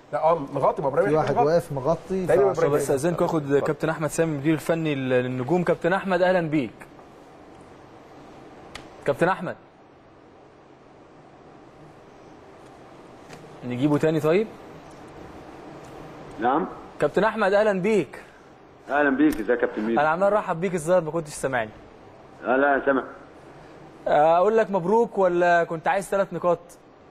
لا اه مغطي ما ابراهيم في يحيى واحد مغطي. واقف مغطي تقريبا فعشان- إبراهيم. بس استاذنكم اخد كابتن احمد سامي المدير الفني للنجوم كابتن احمد اهلا بيك كابتن احمد نجيبه تاني طيب نعم كابتن احمد اهلا بيك اهلا بيك ازيك يا كابتن ميدو انا عمال ارحب بيك الظاهر ما كنتش سامعني آه لا أنا سامع اقول لك مبروك ولا كنت عايز ثلاث نقاط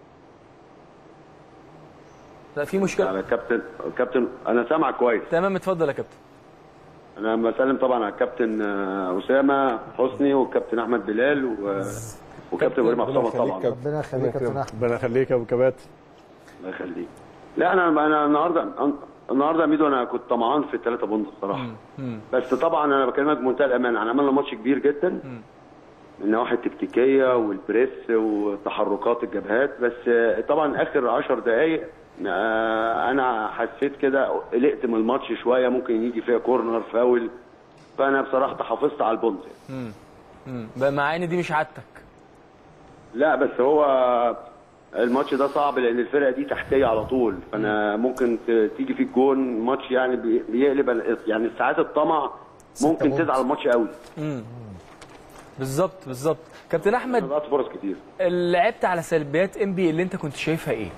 لا في مشكله على كابتن كابتن انا سامعك كويس تمام اتفضل يا كابتن انا بسلم طبعا على الكابتن آه، اسامه حسني والكابتن احمد بلال و... وكابتن ابراهيم عصام طبعا ربنا يخليك يا كابتن احمد ربنا يخليك يا ابو كباتن الله يخليك لا انا انا النهارده النهارده يا ميدو انا كنت طمعان في الثلاثه بوند الصراحه بس طبعا انا بكلمك بمنتهى الامانه احنا عملنا ماتش كبير جدا من النواحي التكتيكيه والبريس وتحركات الجبهات بس آه، طبعا اخر 10 دقائق آه، انا حسيت كده قلقت من الماتش شويه ممكن يجي فيها كورنر فاول فانا بصراحه حافظت على البوند مم. بقى مع ان دي مش عادتك لا بس هو الماتش ده صعب لان الفرقه دي تحتيه على طول فانا ممكن ت- تيجي في الجون ماتش يعني بي- بيقلب يعني ساعات الطمع ممكن بونت. تزعل الماتش قوي بالظبط بالظبط كابتن احمد ضيعت فرص كتير لعبت على سلبيات انبي اللي انت كنت شايفها ايه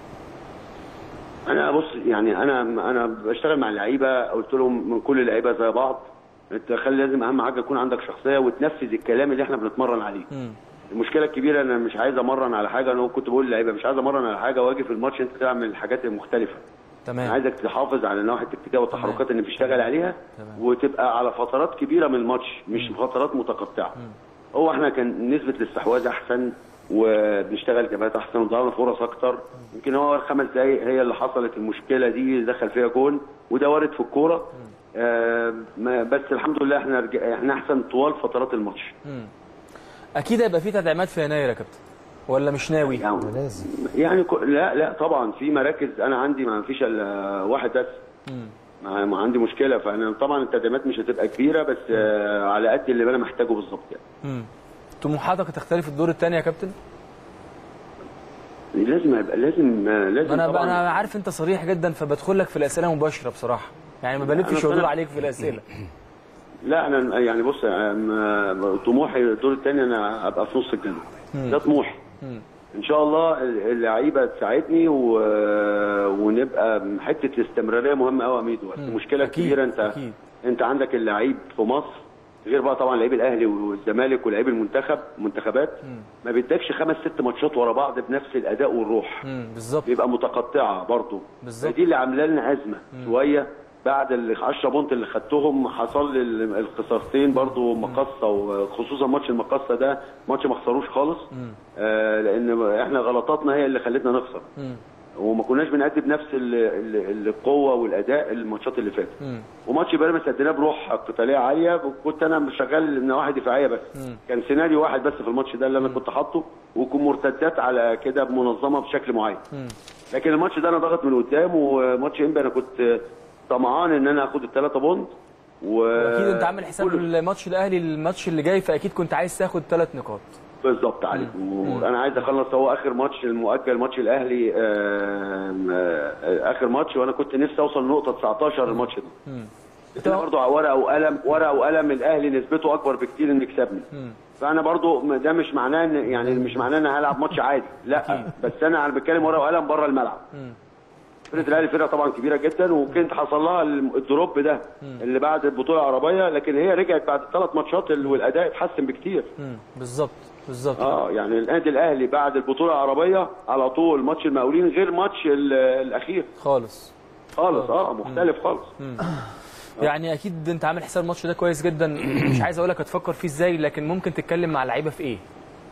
انا بص يعني انا انا بشتغل مع اللعيبه قلت لهم من كل اللعيبه زي بعض انت خلي لازم اهم حاجه يكون عندك شخصيه وتنفذ الكلام اللي احنا بنتمرن عليه المشكله الكبيره انا مش عايز امرن على حاجه انا كنت بقول للعيبه مش عايز امرن على حاجه واجي في الماتش انت تعمل الحاجات المختلفه انا تمام عايزك تحافظ على النواحي التكتيكيه والتحركات اللي بتشتغل عليها وتبقى على فترات كبيره من الماتش مش فترات متقطعه هو احنا كان نسبه الاستحواذ احسن وبنشتغل جبهات احسن وضيعنا فرص اكتر يمكن هو خمس دقائق هي اللي حصلت المشكله دي دخل فيها جول وده وارد في الكوره آه ما- بس الحمد لله احنا رجع احنا احسن طوال فترات الماتش اكيد هيبقى في تدعيمات في يناير يا كابتن ولا مش ناوي يعني لازم يعني كو- لا لا طبعا في مراكز انا عندي ما فيش الا واحد بس ما ما عندي مشكله فانا طبعا التدعيمات مش هتبقى كبيره بس آه على قد اللي انا محتاجه بالظبط يعني مم. طموحاتك هتختلف الدور الثاني يا كابتن لازم يبقى لازم آه، لازم انا طبعا انا عارف انت صريح جدا فبدخل لك في الاسئله مباشره بصراحه يعني ما بلفش أنا- وادور عليك في الاسئله لا انا يعني بص آم، طموحي الدور الثاني انا ابقى في نص الجنة ده طموحي ان شاء الله اللعيبه تساعدني و... ونبقى حته الاستمراريه مهمه قوي يا ميدو المشكله أكيد، الكبيره انت أكيد. انت عندك اللعيب في مصر غير بقى طبعا لعيب الاهلي والزمالك ولعيب المنتخب المنتخبات ما بيدكش خمس ست ماتشات ورا بعض بنفس الاداء والروح مم. بالظبط بيبقى متقطعه برضه بالظبط. دي اللي عامله لنا ازمه شويه بعد ال 10 بونت اللي خدتهم حصل لي ال- الخسارتين برضه مقصه وخصوصا ماتش المقصه ده ماتش ما خسروش خالص آه لان احنا غلطاتنا هي اللي خلتنا نخسر وما كناش بنأدي بنفس ال- ال- القوه والاداء الماتشات اللي فاتت وماتش بيراميدز اديناه بروح قتاليه عاليه وكنت انا شغال نواحي دفاعيه بس كان سيناريو واحد بس في الماتش ده اللي انا كنت حاطه وكون مرتدات على كده منظمه بشكل معين لكن الماتش ده انا ضغط من قدام وماتش انبي انا كنت طمعان ان انا اخد الثلاثه بوند و اكيد انت عامل حساب كل- الماتش الاهلي الماتش اللي جاي فاكيد كنت عايز تاخد ثلاث نقاط بالظبط عليك وانا عايز اخلص هو اخر ماتش المؤجل ماتش الاهلي آم، آه، اخر ماتش وانا كنت نفسي اوصل نقطه 19 الماتش ده بس انا برضه ورقه وقلم ورقه وقلم الاهلي نسبته اكبر بكتير ان يكسبني فانا برضه ده مش معناه ان يعني مش معناه ان انا هلعب ماتش عادي لا بس انا انا بتكلم ورقه وقلم بره الملعب فرقه الاهلي فرقه طبعا كبيره جدا وكانت حصل لها الدروب ده اللي بعد البطوله العربيه لكن هي رجعت بعد ثلاث ماتشات والاداء اتحسن بكتير مم. بالظبط بالظبط اه يعني النادي الاهلي بعد البطوله العربيه على طول ماتش المقاولين غير ماتش ال- الاخير خالص خالص اه مختلف خالص يعني اكيد انت عامل حساب الماتش ده كويس جدا مش عايز اقول لك هتفكر فيه ازاي لكن ممكن تتكلم مع اللعيبه في ايه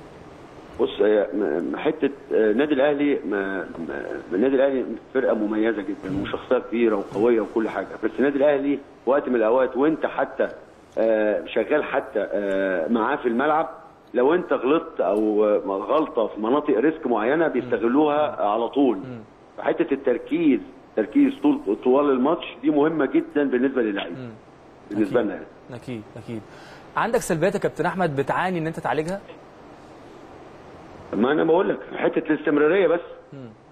بص هي م- حته آه، النادي الاهلي م- م- النادي الاهلي فرقه مميزه جدا وشخصيه كبيره وقويه وكل حاجه بس النادي الاهلي وقت من الاوقات وانت حتى آه، شغال حتى آه، معاه في الملعب لو انت غلطت او آه، غلطه في مناطق ريسك معينه بيستغلوها على طول فحته التركيز تركيز طول طوال الماتش دي مهمه جدا بالنسبه للعيبه بالنسبه لنا يعني. اكيد اكيد عندك سلبيات يا كابتن احمد بتعاني ان انت تعالجها ما انا بقول لك حته الاستمراريه بس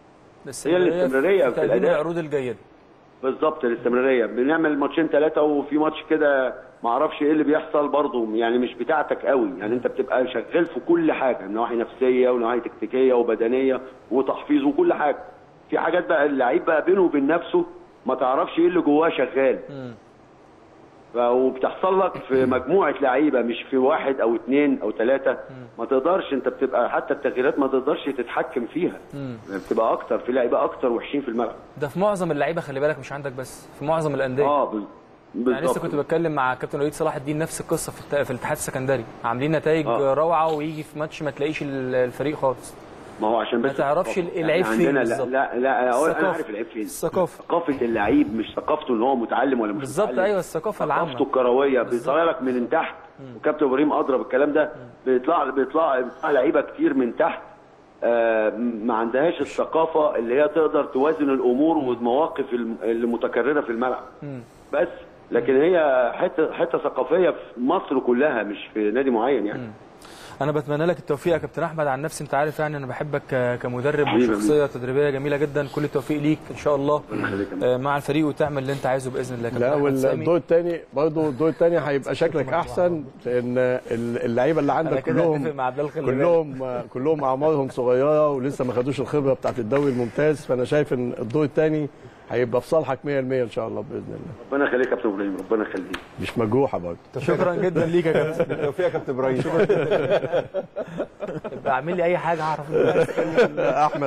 هي الاستمراريه في تقديم الاداء العروض الجيده بالظبط الاستمراريه بنعمل ماتشين ثلاثه وفي ماتش كده ما اعرفش ايه اللي بيحصل برضه يعني مش بتاعتك قوي يعني انت بتبقى شغال في كل حاجه من نواحي نفسيه ونواحي تكتيكيه وبدنيه وتحفيظ وكل حاجه في حاجات بقى اللعيب بقى بينه وبين نفسه ما تعرفش ايه اللي جواه شغال ف- وبتحصل لك في مجموعه لعيبه مش في واحد او اثنين او ثلاثه ما تقدرش انت بتبقى حتى التغييرات ما تقدرش تتحكم فيها بتبقى اكتر في لعيبه اكتر وحشين في الملعب ده في معظم اللعيبه خلي بالك مش عندك بس في معظم الانديه اه بال- يعني لسه بالظبط كنت بتكلم مع كابتن وليد صلاح الدين نفس القصه في, الت- في الاتحاد السكندري عاملين نتائج آه. روعه ويجي في ماتش ما تلاقيش ال- الفريق خالص ما هو عشان بس ما تعرفش الثقافة. العيب فين عندنا بالظبط. لا لا, لا أقول انا الثقافة. عارف العيب فين الثقافه ثقافه اللعيب مش ثقافته ان هو متعلم ولا مش بالظبط متعلم. ايوه الثقافه ثقافته العامه الكرويه بيطلع لك من تحت وكابتن ابراهيم اضرب الكلام ده بيطلع بيطلع بيطلع لعيبه كتير من تحت آه، ما عندهاش الثقافه اللي هي تقدر توازن الامور والمواقف الم- المتكرره في الملعب بس لكن هي حته حته ثقافيه في مصر كلها مش في نادي معين يعني انا بتمنى لك التوفيق يا كابتن احمد عن نفسي انت عارف يعني انا بحبك ك- كمدرب حبيبي. وشخصيه تدريبيه جميله جدا كل التوفيق ليك ان شاء الله يخليك يا آه، مع الفريق وتعمل اللي انت عايزه باذن الله يا كابتن لا أحمد سامي. والدور الثاني برضه الدور الثاني هيبقى شكلك احسن لان اللعيبه اللي انا عندك كده اتفق كلهم مع عبد خلي بالك. كلهم كلهم اعمارهم صغيره ولسه ما خدوش الخبره بتاعت الدوري الممتاز فانا شايف ان الدور الثاني هيبقى في صالحك 100% ان شاء الله باذن الله ربنا يخليك يا كابتن ابراهيم ربنا يخليك مش مجروحه برضه شكرا جدا ليك يا كابتن بالتوفيق يا كابتن ابراهيم اعمل لي اي حاجه اعرف احمد